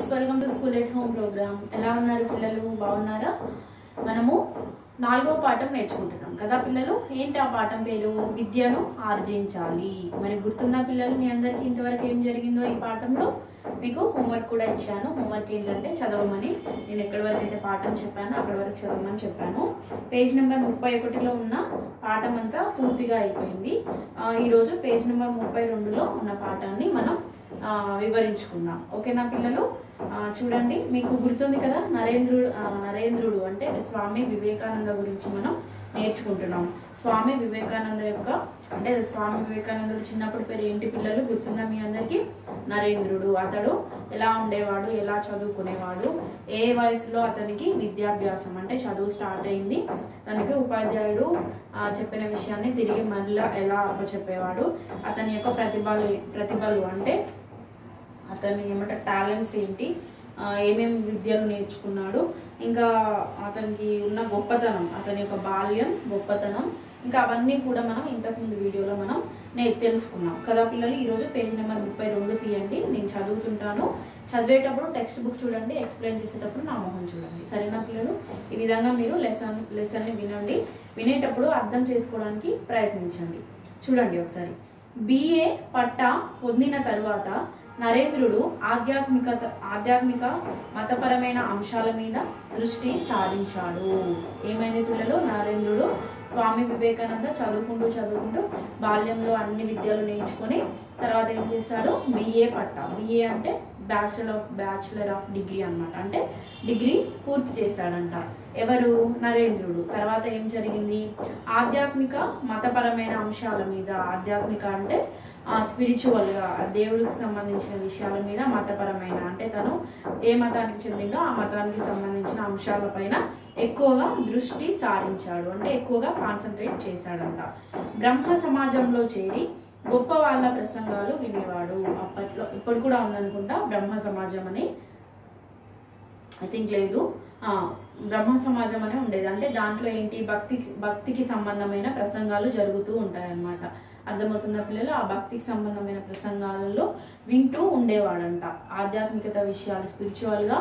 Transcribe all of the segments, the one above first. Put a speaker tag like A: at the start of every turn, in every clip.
A: welcome to school at home program ఎలా ఉన్నారు పిల్లలు బాగున్నారా మనము నాలుగో పాఠం నేర్చుకుంటున్నాం కదా పిల్లలు ఏంటి ఆ పాఠం పేరు విద్యను ఆర్జించాలి మరి గుర్తున్న పిల్లలు మీ అందరికీ ఇంతవరకు ఏం జరిగిందో ఈ పాఠంలో మీకు హోంవర్క్ కూడా ఇచ్చాను హోంవర్క్ ఏంటంటే చదవమని నేను ఎక్కడి వరకు అయితే పాఠం చెప్పానో అక్కడి వరకు చదవమని చెప్పాను పేజ్ నెంబర్ ముప్పై ఒకటిలో ఉన్న పాఠం అంతా పూర్తిగా అయిపోయింది ఆ, ఈరోజు పేజ్ నెంబర్ ముప్పై రెండులో ఉన్న పాఠాన్ని మనం ఆ, వివరించుకుందాం ఓకేనా పిల్లలు ఆ, చూడండి మీకు గుర్తుంది కదా నరేంద్రుడు ఆ, నరేంద్రుడు అంటే స్వామి వివేకానంద గురించి మనం నేర్చుకుంటున్నాం స్వామి వివేకానంద యొక్క అంటే స్వామి వివేకానందుడు చిన్నప్పటి పేరు ఏంటి పిల్లలు గుర్తుందా మీ అందరికీ నరేంద్రుడు అతడు ఎలా ఉండేవాడు ఎలా చదువుకునేవాడు ఏ వయసులో అతనికి విద్యాభ్యాసం అంటే చదువు స్టార్ట్ అయింది తనకి ఉపాధ్యాయుడు ఆ, చెప్పిన విషయాన్ని తిరిగి మళ్ళీ ఎలా చెప్పేవాడు అతని యొక్క ప్రతిభలు ప్రతిభలు అంటే అతని ఏమంటారు టాలెంట్స్ ఏంటి ఆ, ఏమేమి విద్యలు నేర్చుకున్నాడు ఇంకా అతనికి ఉన్న గొప్పతనం అతని యొక్క బాల్యం గొప్పతనం ఇంకా అవన్నీ కూడా మనం ఇంతకుముందు వీడియోలో మనం నే తెలుసుకున్నాం కదా పిల్లలు ఈరోజు పేజ్ నెంబర్ ముప్పై రెండు తీయండి నేను చదువుతుంటాను చదివేటప్పుడు టెక్స్ట్ బుక్ చూడండి ఎక్స్ప్లెయిన్ చేసేటప్పుడు నా మొహం చూడండి సరేనా పిల్లలు ఈ విధంగా మీరు లెసన్ లెసన్ని వినండి వినేటప్పుడు అర్థం చేసుకోవడానికి ప్రయత్నించండి చూడండి ఒకసారి బిఏ పట్టా పొందిన తరువాత నరేంద్రుడు ఆధ్యాత్మికత ఆధ్యాత్మిక మతపరమైన అంశాల మీద దృష్టి సారించాడు ఏమైంది పిల్లలు నరేంద్రుడు స్వామి వివేకానంద చదువుకుంటూ చదువుకుంటూ బాల్యంలో అన్ని విద్యలు నేర్చుకొని తర్వాత ఏం చేశాడు బిఏ పట్టా బిఏ అంటే bachelor of bachelor of degree అన్నమాట అంటే డిగ్రీ పూర్తి చేశాడంట ఎవరు నరేంద్రుడు తర్వాత ఏం జరిగింది ఆధ్యాత్మిక మతపరమైన అంశాల మీద ఆధ్యాత్మిక అంటే స్పిరిచువల్ గా దేవుడికి సంబంధించిన విషయాల మీద మతపరమైన అంటే తను ఏ మతానికి చెందిందో ఆ మతానికి సంబంధించిన అంశాలపైన ఎక్కువగా దృష్టి సారించాడు అంటే ఎక్కువగా కాన్సన్ట్రేట్ చేశాడంట బ్రహ్మ సమాజంలో చేరి గొప్ప వాళ్ళ ప్రసంగాలు వినేవాడు అప్పట్లో ఇప్పుడు కూడా ఉందనుకుంటా బ్రహ్మ సమాజం అని ఐ థింక్ లేదు ఆ, బ్రహ్మ సమాజం అని ఉండేది అంటే దాంట్లో ఏంటి భక్తి భక్తికి సంబంధమైన ప్రసంగాలు జరుగుతూ ఉంటాయన్నమాట అర్థమవుతుందా పిల్లలు ఆ భక్తికి సంబంధమైన ప్రసంగాలలో వింటూ ఉండేవాడంట ఆధ్యాత్మికత విషయాలు స్పిరిచువల్గా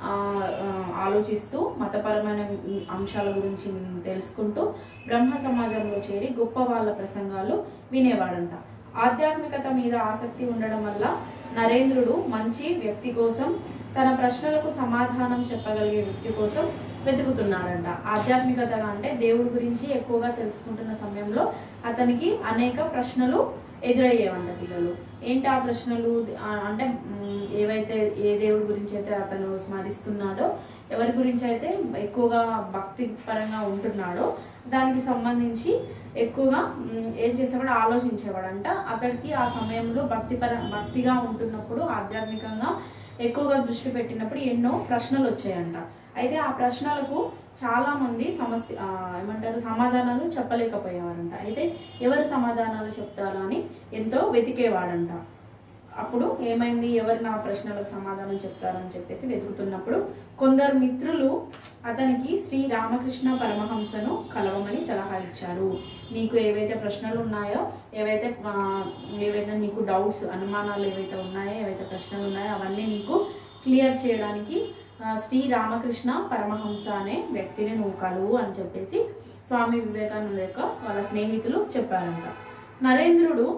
A: ఆలోచిస్తూ మతపరమైన అంశాల గురించి తెలుసుకుంటూ బ్రహ్మ సమాజంలో చేరి గొప్ప వాళ్ళ ప్రసంగాలు వినేవాడంట ఆధ్యాత్మికత మీద ఆసక్తి ఉండడం వల్ల నరేంద్రుడు మంచి వ్యక్తి కోసం తన ప్రశ్నలకు సమాధానం చెప్పగలిగే వ్యక్తి కోసం వెతుకుతున్నాడంట ఆధ్యాత్మికత అంటే దేవుడి గురించి ఎక్కువగా తెలుసుకుంటున్న సమయంలో అతనికి అనేక ప్రశ్నలు ఎదురయ్యేవంట పిల్లలు ఏంటి ఆ ప్రశ్నలు ఆ, అంటే మ్, ఏవైతే ఏ దేవుడి గురించి అయితే అతను స్మరిస్తున్నాడో ఎవరి గురించి అయితే ఎక్కువగా భక్తి పరంగా ఉంటున్నాడో దానికి సంబంధించి ఎక్కువగా మ్, ఏం చేసేవాడు ఆలోచించేవాడంట అతడికి ఆ సమయంలో భక్తి పర భక్తిగా ఉంటున్నప్పుడు ఆధ్యాత్మికంగా ఎక్కువగా దృష్టి పెట్టినప్పుడు ఎన్నో ప్రశ్నలు వచ్చాయంట అయితే ఆ ప్రశ్నలకు చాలా మంది సమస్య ఆ, ఏమంటారు సమాధానాలు చెప్పలేకపోయేవారంట అయితే ఎవరు సమాధానాలు చెప్తారు అని ఎంతో వెతికేవాడంట అప్పుడు ఏమైంది ఎవరు నా ప్రశ్నలకు సమాధానం చెప్తారని చెప్పేసి వెతుకుతున్నప్పుడు కొందరు మిత్రులు అతనికి శ్రీ రామకృష్ణ పరమహంసను కలవమని సలహా ఇచ్చారు నీకు ఏవైతే ప్రశ్నలు ఉన్నాయో ఏవైతే ఆ, ఏవైతే నీకు డౌట్స్ అనుమానాలు ఏవైతే ఉన్నాయో ఏవైతే ప్రశ్నలు ఉన్నాయో అవన్నీ నీకు క్లియర్ చేయడానికి ఆ, శ్రీ రామకృష్ణ పరమహంస అనే వ్యక్తిని నువ్వు కలువు అని చెప్పేసి స్వామి వివేకానంద యొక్క వాళ్ళ స్నేహితులు చెప్పారంట నరేంద్రుడు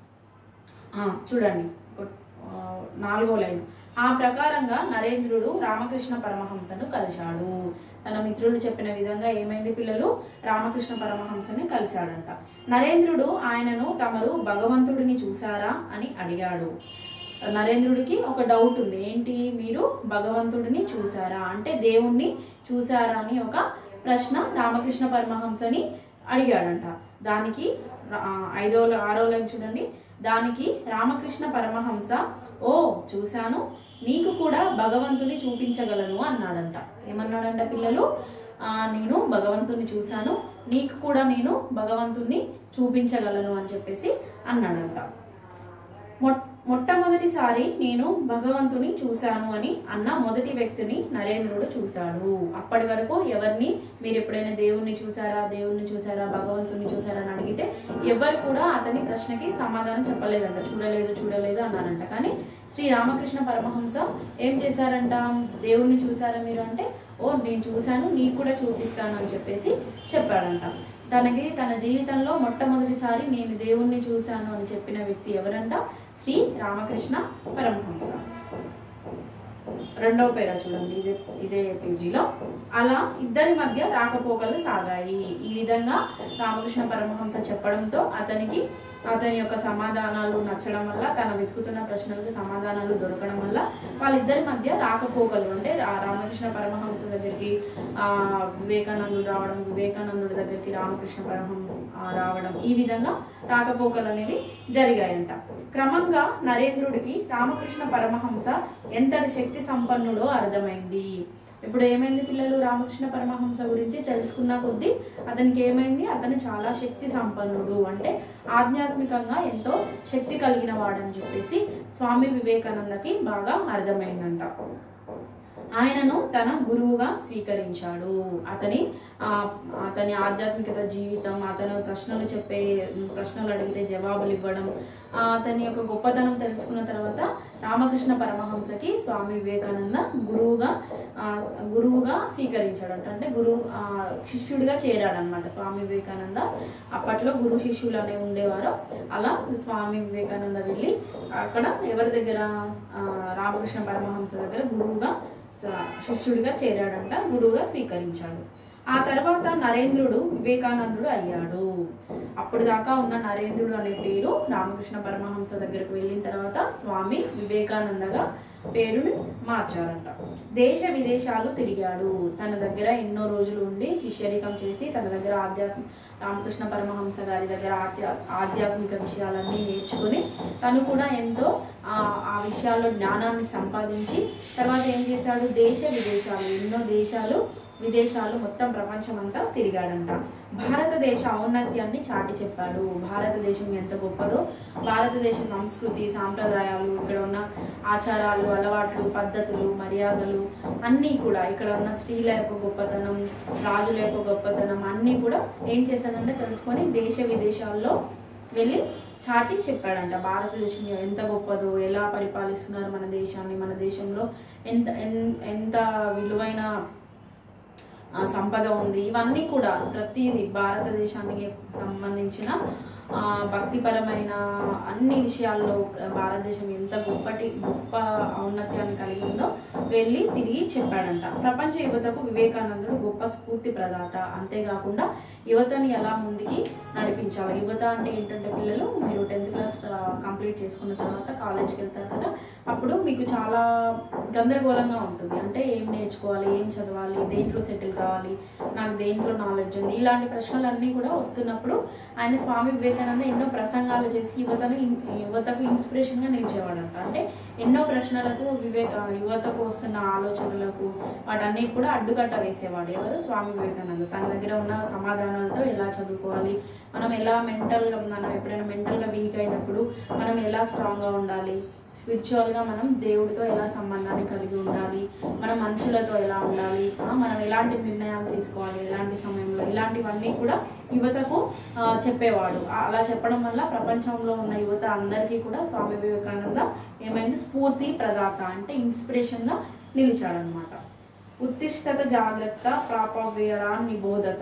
A: ఆ, చూడండి ఒక- ఆ, నాలుగో లైన్ ఆ ప్రకారంగా నరేంద్రుడు రామకృష్ణ పరమహంసను కలిశాడు తన మిత్రులు చెప్పిన విధంగా ఏమైంది పిల్లలు రామకృష్ణ పరమహంసని కలిశాడంట నరేంద్రుడు ఆయనను తమరు భగవంతుడిని చూసారా అని అడిగాడు నరేంద్రుడికి ఒక డౌట్ ఉంది ఏంటి మీరు భగవంతుడిని చూసారా అంటే దేవుణ్ణి చూసారా అని ఒక ప్రశ్న రామకృష్ణ పరమహంసని అడిగాడంట దానికి ఆ, ఐదో ఆరో లైన్ చూడండి దానికి రామకృష్ణ పరమహంస ఓ చూశాను నీకు కూడా భగవంతుని చూపించగలను అన్నాడంట ఏమన్నాడంట పిల్లలు ఆ, నేను భగవంతుని చూశాను నీకు కూడా నేను భగవంతుని చూపించగలను అని చెప్పేసి అన్నాడంట మొట్ మొట్టమొదటి మొట్టమొదటిసారి నేను భగవంతుని చూశాను అని అన్న మొదటి వ్యక్తిని నరేంద్రుడు చూశాడు అప్పటి వరకు ఎవరిని మీరు ఎప్పుడైనా దేవుణ్ణి చూసారా దేవుణ్ణి చూసారా భగవంతుని చూసారా అని అడిగితే ఎవరు కూడా అతని ప్రశ్నకి సమాధానం చెప్పలేదంట చూడలేదు చూడలేదు అన్నారంట కానీ శ్రీ రామకృష్ణ పరమహంస ఏం చేశారంట దేవుణ్ణి చూసారా మీరు అంటే ఓ నేను చూశాను నీకు కూడా చూపిస్తాను అని చెప్పేసి చెప్పాడంట తనకి తన జీవితంలో మొట్టమొదటిసారి నేను దేవుణ్ణి చూశాను అని చెప్పిన వ్యక్తి ఎవరంట శ్రీ రామకృష్ణ పరమహంస రెండవ పేర చూడండి ఇదే ఇదే పేజీలో అలా ఇద్దరి మధ్య రాకపోకలు సాగాయి ఈ విధంగా రామకృష్ణ పరమహంస చెప్పడంతో అతనికి అతని యొక్క సమాధానాలు నచ్చడం వల్ల తన వెతుకుతున్న ప్రశ్నలకు సమాధానాలు దొరకడం వల్ల వాళ్ళిద్దరి మధ్య రాకపోకలు అంటే రా- రామకృష్ణ పరమహంస దగ్గరికి ఆ వివేకానందుడు రావడం వివేకానందుడి దగ్గరికి రామకృష్ణ పరమహంస ఆ, రావడం ఈ విధంగా రాకపోకలు అనేవి జరిగాయంట క్రమంగా నరేంద్రుడికి రామకృష్ణ పరమహంస ఎంతటి శక్తి సంపన్నుడో అర్థమైంది ఇప్పుడు ఏమైంది పిల్లలు రామకృష్ణ పరమహంస గురించి తెలుసుకున్న కొద్దీ అతనికి ఏమైంది అతను చాలా శక్తి సంపన్నుడు అంటే ఆధ్యాత్మికంగా ఎంతో శక్తి కలిగిన వాడని చెప్పేసి స్వామి వివేకానందకి బాగా అర్థమైందంట ఆయనను తన గురువుగా స్వీకరించాడు అతని ఆ, అతని ఆధ్యాత్మికత జీవితం అతను ప్రశ్నలు చెప్పే ప్రశ్నలు అడిగితే జవాబులు ఇవ్వడం ఆ, అతని యొక్క గొప్పతనం తెలుసుకున్న తర్వాత రామకృష్ణ పరమహంసకి స్వామి వివేకానంద గురువుగా ఆ, గురువుగా స్వీకరించాడంట అంటే గురువు ఆ, శిష్యుడిగా చేరాడనమాట స్వామి వివేకానంద అప్పట్లో గురు శిష్యులు అనేవి ఉండేవారు అలా స్వామి వివేకానంద వెళ్ళి అక్కడ ఎవరి దగ్గర ఆ, రామకృష్ణ పరమహంస దగ్గర గురువుగా స- శిష్యుడిగా చేరాడంట గురువుగా స్వీకరించాడు ఆ తర్వాత నరేంద్రుడు వివేకానందుడు అయ్యాడు అప్పుడు దాకా ఉన్న నరేంద్రుడు అనే పేరు రామకృష్ణ పరమహంస దగ్గరకు వెళ్ళిన తర్వాత స్వామి వివేకానందగా పేరుని మార్చారంట దేశ విదేశాలు తిరిగాడు తన దగ్గర ఎన్నో రోజులు ఉండి శిష్యరికం చేసి తన దగ్గర ఆధ్యాత్మ రామకృష్ణ పరమహంస గారి దగ్గర ఆధ్యా ఆధ్యాత్మిక విషయాలన్నీ నేర్చుకుని తను కూడా ఎంతో ఆ ఆ విషయాల్లో జ్ఞానాన్ని సంపాదించి తర్వాత ఏం చేశాడు దేశ విదేశాలు ఎన్నో దేశాలు విదేశాలు మొత్తం ప్రపంచం అంతా తిరిగాడంట భారతదేశ ఔన్నత్యాన్ని చాటి చెప్పాడు భారతదేశం ఎంత గొప్పదో భారతదేశ సంస్కృతి సాంప్రదాయాలు ఇక్కడ ఉన్న ఆచారాలు అలవాట్లు పద్ధతులు మర్యాదలు అన్నీ కూడా ఇక్కడ ఉన్న స్త్రీల యొక్క గొప్పతనం రాజుల యొక్క గొప్పతనం అన్నీ కూడా ఏం చేశాడంటే తెలుసుకొని దేశ విదేశాల్లో వెళ్ళి చాటి చెప్పాడంట భారతదేశం ఎంత గొప్పదో ఎలా పరిపాలిస్తున్నారు మన దేశాన్ని మన దేశంలో ఎంత ఎన్- ఎంత విలువైన ఆ, సంపద ఉంది ఇవన్నీ కూడా ప్రతిదీ భారతదేశానికి సంబంధించిన ఆ, భక్తిపరమైన అన్ని విషయాల్లో భారతదేశం ఎంత గొప్పటి గొప్ప ఔన్నత్యాన్ని కలిగి ఉందో వెళ్ళి తిరిగి చెప్పాడంట ప్రపంచ యువతకు వివేకానందుడు గొప్ప స్ఫూర్తి ప్రదాత అంతేకాకుండా యువతని ఎలా ముందుకి నడిపించాలి యువత అంటే ఏంటంటే పిల్లలు మీరు టెన్త్ క్లాస్ కంప్లీట్ చేసుకున్న తర్వాత కాలేజ్కి వెళ్తారు కదా అప్పుడు మీకు చాలా గందరగోళంగా ఉంటుంది అంటే ఏం నేర్చుకోవాలి ఏం చదవాలి దేంట్లో సెటిల్ కావాలి నాకు దేంట్లో నాలెడ్జ్ ఉంది ఇలాంటి ప్రశ్నలన్నీ కూడా వస్తున్నప్పుడు ఆయన స్వామి వివేకానంద ఎన్నో ప్రసంగాలు చేసి యువతను ఇన్- యువతకు ఇన్స్పిరేషన్గా నిలిచేవాడంట అంటే ఎన్నో ప్రశ్నలకు వివేక యువతకు వస్తున్న ఆలోచనలకు వాటన్నిటి కూడా అడ్డుకట్ట వేసేవాడు ఎవరు స్వామి వివేకానంద తన దగ్గర ఉన్న సమాధానాలతో ఎలా చదువుకోవాలి మనం ఎలా మెంటల్గా మనం ఎప్పుడైనా మెంటల్గా వీక్ అయినప్పుడు మనం ఎలా స్ట్రాంగ్గా ఉండాలి స్పిరిచువల్గా మనం దేవుడితో ఎలా సంబంధాన్ని కలిగి ఉండాలి మన మనుషులతో ఎలా ఉండాలి ఆ, మనం ఎలాంటి నిర్ణయాలు తీసుకోవాలి ఎలాంటి సమయంలో ఇలాంటివన్నీ కూడా యువతకు ఆ, చెప్పేవాడు ఆ, అలా చెప్పడం వల్ల ప్రపంచంలో ఉన్న యువత అందరికీ కూడా స్వామి వివేకానంద ఏమైంది స్ఫూర్తి ప్రదాత అంటే ఇన్స్పిరేషన్గా నిలిచాడనమాట ఉత్తిష్టత జాగ్రత్త ప్రాపవ్యరా నిబోధత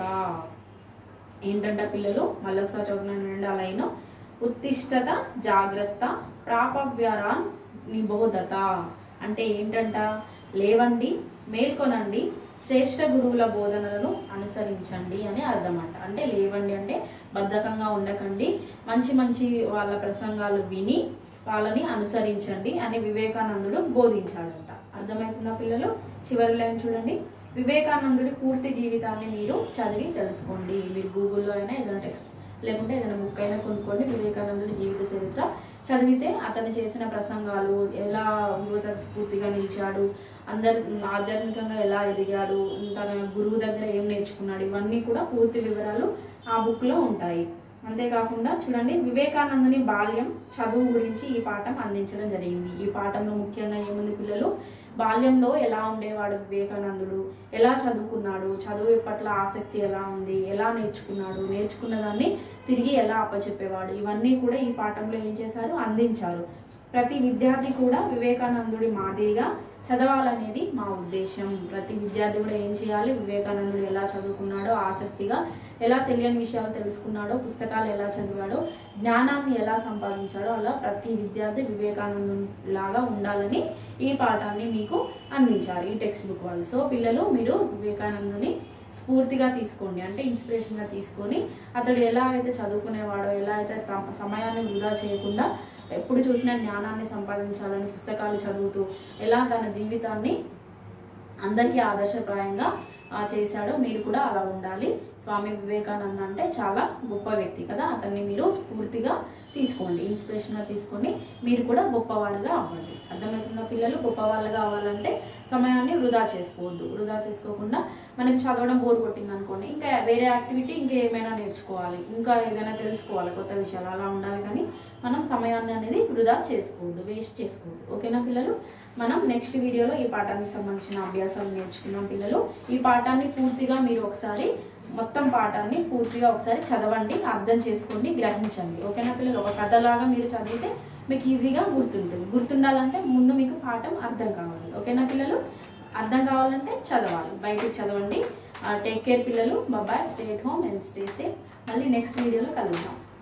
A: ఏంటంటే పిల్లలు మళ్ళీ ఒకసారి చదువుతున్నాను వినండి అలా అయినా ఉత్తిష్టత జాగ్రత్త ప్రాపవ్యరా నిబోధత అంటే ఏంటంట లేవండి మేల్కొనండి శ్రేష్ఠ గురువుల బోధనలను అనుసరించండి అని అర్థం అంట అంటే లేవండి అంటే బద్ధకంగా ఉండకండి మంచి మంచి వాళ్ళ ప్రసంగాలు విని వాళ్ళని అనుసరించండి అని వివేకానందుడు బోధించాడంట అర్థమవుతుందా పిల్లలు చివరి లైన్ చూడండి వివేకానందుడి పూర్తి జీవితాన్ని మీరు చదివి తెలుసుకోండి మీరు గూగుల్లో అయినా ఏదైనా టెక్స్ట్ లేకుంటే ఏదైనా బుక్ అయినా కొనుక్కోండి వివేకానందుడి జీవిత చరిత్ర చదివితే అతను చేసిన ప్రసంగాలు ఎలా యువతకు స్ఫూర్తిగా నిలిచాడు అందరు ఆధ్యాత్మికంగా ఎలా ఎదిగాడు తన గురువు దగ్గర ఏం నేర్చుకున్నాడు ఇవన్నీ కూడా పూర్తి వివరాలు ఆ బుక్లో ఉంటాయి అంతేకాకుండా చూడండి వివేకానందుని బాల్యం చదువు గురించి ఈ పాఠం అందించడం జరిగింది ఈ పాఠంలో ముఖ్యంగా ఏముంది పిల్లలు బాల్యంలో ఎలా ఉండేవాడు వివేకానందుడు ఎలా చదువుకున్నాడు చదువు పట్ల ఆసక్తి ఎలా ఉంది ఎలా నేర్చుకున్నాడు నేర్చుకున్న దాన్ని తిరిగి ఎలా అప్పచెప్పేవాడు ఇవన్నీ కూడా ఈ పాఠంలో ఏం చేశారు అందించారు ప్రతి విద్యార్థి కూడా వివేకానందుడి మాదిరిగా చదవాలనేది మా ఉద్దేశం ప్రతి విద్యార్థి కూడా ఏం చేయాలి వివేకానందుడు ఎలా చదువుకున్నాడో ఆసక్తిగా ఎలా తెలియని విషయాలు తెలుసుకున్నాడో పుస్తకాలు ఎలా చదివాడో జ్ఞానాన్ని ఎలా సంపాదించాడో అలా ప్రతి విద్యార్థి వివేకానందు లాగా ఉండాలని ఈ పాఠాన్ని మీకు అందించారు ఈ టెక్స్ట్ బుక్ వాళ్ళు సో పిల్లలు మీరు వివేకానందుని స్ఫూర్తిగా తీసుకోండి అంటే ఇన్స్పిరేషన్గా తీసుకొని అతడు ఎలా అయితే చదువుకునేవాడో ఎలా అయితే తమ సమయాన్ని వృధా చేయకుండా ఎప్పుడు చూసినా జ్ఞానాన్ని సంపాదించాలని పుస్తకాలు చదువుతూ ఎలా తన జీవితాన్ని అందరికీ ఆదర్శప్రాయంగా ఆ, చేశాడో మీరు కూడా అలా ఉండాలి స్వామి వివేకానంద అంటే చాలా గొప్ప వ్యక్తి కదా అతన్ని మీరు స్ఫూర్తిగా తీసుకోండి ఇన్స్పిరేషన్గా తీసుకొని మీరు కూడా గొప్పవారుగా అవ్వండి అర్థమవుతుందా పిల్లలు గొప్పవాళ్ళుగా అవ్వాలంటే సమయాన్ని వృధా చేసుకోవద్దు వృధా చేసుకోకుండా మనకి చదవడం బోర్ కొట్టింది అనుకోండి ఇంకా వేరే యాక్టివిటీ ఇంకా ఏమైనా నేర్చుకోవాలి ఇంకా ఏదైనా తెలుసుకోవాలి కొత్త విషయాలు అలా ఉండాలి కానీ మనం సమయాన్ని అనేది వృధా చేసుకోవద్దు వేస్ట్ చేసుకోవద్దు ఓకేనా పిల్లలు మనం నెక్స్ట్ వీడియోలో ఈ పాఠానికి సంబంధించిన అభ్యాసాలు నేర్చుకున్నాం పిల్లలు ఈ పాఠాన్ని పూర్తిగా మీరు ఒకసారి మొత్తం పాఠాన్ని పూర్తిగా ఒకసారి చదవండి అర్థం చేసుకోండి గ్రహించండి ఓకేనా పిల్లలు ఒక కథలాగా మీరు చదివితే మీకు ఈజీగా గుర్తుంటుంది గుర్తుండాలంటే ముందు మీకు పాఠం అర్థం కావాలి ఓకేనా పిల్లలు అర్థం కావాలంటే చదవాలి బయటికి చదవండి టేక్ కేర్ పిల్లలు బాబాయ్ stay home and stay safe మళ్ళీ నెక్స్ట్ వీడియోలో కలుద్దాం